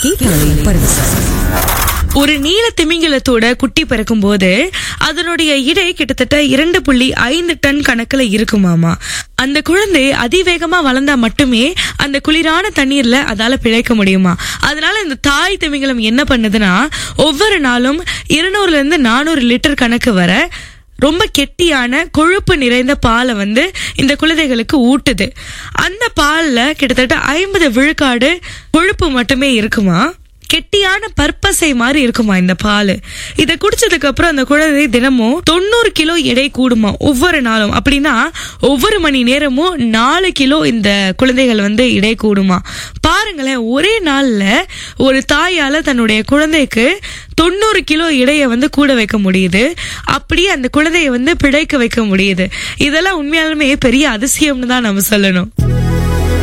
கேட்கலை பரவசம் ஒரு நீல திமிங்கலத்தோட குட்டி பிறக்கும் போது அதனுடைய இடை கிட்டத்தட்ட இரண்டு புள்ளி ஐந்து டன் கணக்குல இருக்குமாமா அந்த குழந்தை அதிவேகமா வளர்ந்தா மட்டுமே அந்த குளிரான தண்ணீர்ல அதால பிழைக்க முடியுமா அதனால இந்த தாய் திமிங்கலம் என்ன பண்ணுதுன்னா ஒவ்வொரு நாளும் இருநூறுல இருந்து நானூறு லிட்டர் கணக்கு வர ரொம்ப கெட்டியான கொழுப்பு நிறைந்த பாலை வந்து இந்த குழந்தைகளுக்கு ஊட்டுது அந்த பால்ல கிட்டத்தட்ட ஐம்பது விழுக்காடு கொழுப்பு மட்டுமே இருக்குமா கெட்டியான பற்பசை மாதிரி இருக்குமா இந்த பால் இதை குடிச்சதுக்கு அப்புறம் அந்த குழந்தை தினமும் தொண்ணூறு கிலோ எடை கூடுமா ஒவ்வொரு நாளும் அப்படின்னா ஒவ்வொரு மணி நேரமும் நாலு கிலோ இந்த குழந்தைகள் வந்து எடை கூடுமா பாருங்களேன் ஒரே நாள்ல ஒரு தாயால தன்னுடைய குழந்தைக்கு தொண்ணூறு கிலோ இடைய வந்து கூட வைக்க முடியுது அப்படியே அந்த குழந்தைய வந்து பிழைக்க வைக்க முடியுது இதெல்லாம் உண்மையாலுமே பெரிய அதிசயம்னு தான் நம்ம சொல்லணும்